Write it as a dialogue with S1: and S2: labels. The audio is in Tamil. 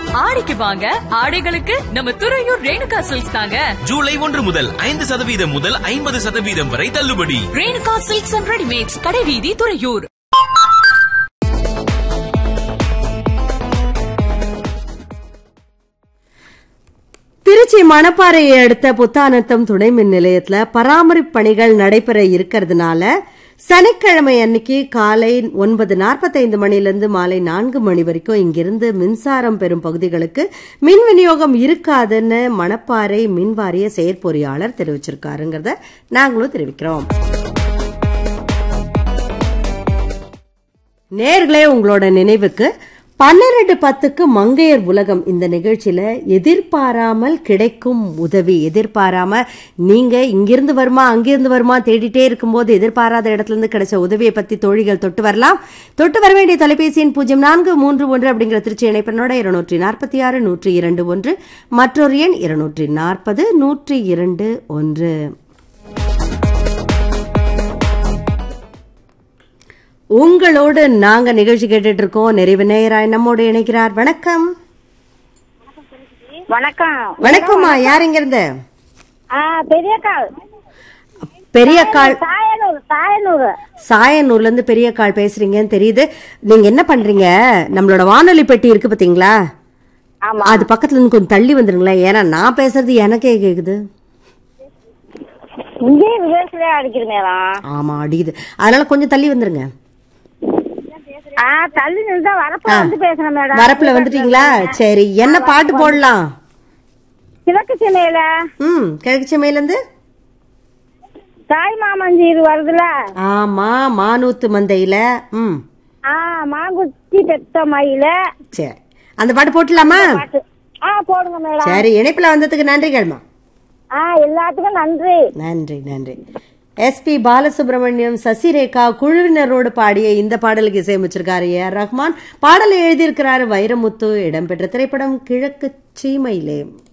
S1: ஆடிக்கு வாங்க ஆடைகளுக்கு நம்ம துறையூர் ரேணுகா சில்க்ஸ் தாங்க
S2: ஜூலை ஒன்று முதல் ஐந்து சதவீதம் முதல் ஐம்பது சதவீதம் வரை தள்ளுபடி
S1: ரேணுகா சில்க்ஸ் அண்ட் ரெடிமேட்ஸ் கடைவீதி துறையூர்
S3: திருச்சி மணப்பாறையை அடுத்த புத்தானத்தம் துணை மின் நிலையத்துல பராமரிப்பு பணிகள் நடைபெற இருக்கிறதுனால சனிக்கிழமை அன்னைக்கு காலை ஒன்பது நாற்பத்தைந்து மணிலிருந்து மாலை நான்கு மணி வரைக்கும் இங்கிருந்து மின்சாரம் பெறும் பகுதிகளுக்கு மின் விநியோகம் இருக்காதுன்னு மணப்பாறை மின் வாரிய செயற்பொறியாளர் தெரிவிச்சிருக்காருங்கிறத நாங்களும் தெரிவிக்கிறோம் நேர்களே உங்களோட நினைவுக்கு பன்னிரண்டு பத்துக்கு மங்கையர் உலகம் இந்த நிகழ்ச்சியில எதிர்பாராமல் கிடைக்கும் உதவி எதிர்பாராம நீங்க இங்கிருந்து வருமா அங்கிருந்து வருமா தேடிட்டே இருக்கும்போது எதிர்பாராத இடத்துல இருந்து கிடைச்ச உதவியை பத்தி தோழிகள் தொட்டு வரலாம் தொட்டு வர வேண்டிய தொலைபேசியின் பூஜ்ஜியம் நான்கு மூன்று ஒன்று அப்படிங்கிற திருச்சி இணைப்பெண்ணோட இருநூற்றி நாற்பத்தி ஆறு நூற்றி இரண்டு ஒன்று மற்றொரு எண் இருநூற்றி நாற்பது நூற்றி இரண்டு ஒன்று உங்களோடு நாங்க நிகழ்ச்சி கேட்டுட்டு இருக்கோம் நிறைவு நேயராய் நம்மோடு இணைக்கிறார் வணக்கம்
S4: வணக்கம்
S3: வணக்கம்மா யார் இங்க இருந்து
S4: ஆ பெரியக்கால்
S3: பெரிய கால்
S4: சாயனூர் சாயனூர்
S3: சாயனூர்ல இருந்து பெரிய கால் பேசுறீங்கன்னு தெரியுது நீங்க என்ன பண்றீங்க நம்மளோட வானொலி பெட்டி இருக்கு பாத்தீங்களா
S4: ஆமா
S3: அது பக்கத்துல இருந்து கொஞ்சம் தள்ளி வந்துருங்களேன் ஏன்னா நான் பேசுறது எனக்கே கேக்குது
S4: இங்கே விதேசில அடிக்கிற நேரம்
S3: ஆமா அடிக்குது அதனால கொஞ்சம் தள்ளி வந்துருங்க
S4: ஆ தள்ளி நின்று வரப்ப வந்து பேசுறேன் மேடம்
S3: வரப்புல வந்துட்டீங்களா சரி என்ன பாட்டு போடலாம்
S4: கிழக்கு சென்னையில
S3: ம் கிழக்கு செம்மையில இருந்து
S4: தாய் மாமஞ்சீர் வருதுல
S3: ஆமா மானூத்து மந்தையில ம்
S4: ஆ மாங்குச்சி பெத்த மயில
S3: சரி அந்த பாட்டு போட்டுலாமா
S4: பாட்டு ஆ போடுங்க மேடம்
S3: சரி இணைப்புல வந்ததுக்கு நன்றிகள்மா
S4: ஆ எல்லாத்துக்கும் நன்றி
S3: நன்றி நன்றி எஸ்பி பாலசுப்ரமணியம் சசிரேகா குழுவினரோடு பாடிய இந்த பாடலுக்கு இசையமைச்சிருக்காரு ஏ ஆர் ரஹ்மான் பாடலை எழுதியிருக்கிறாரு வைரமுத்து இடம்பெற்ற திரைப்படம் கிழக்கு சீமையிலே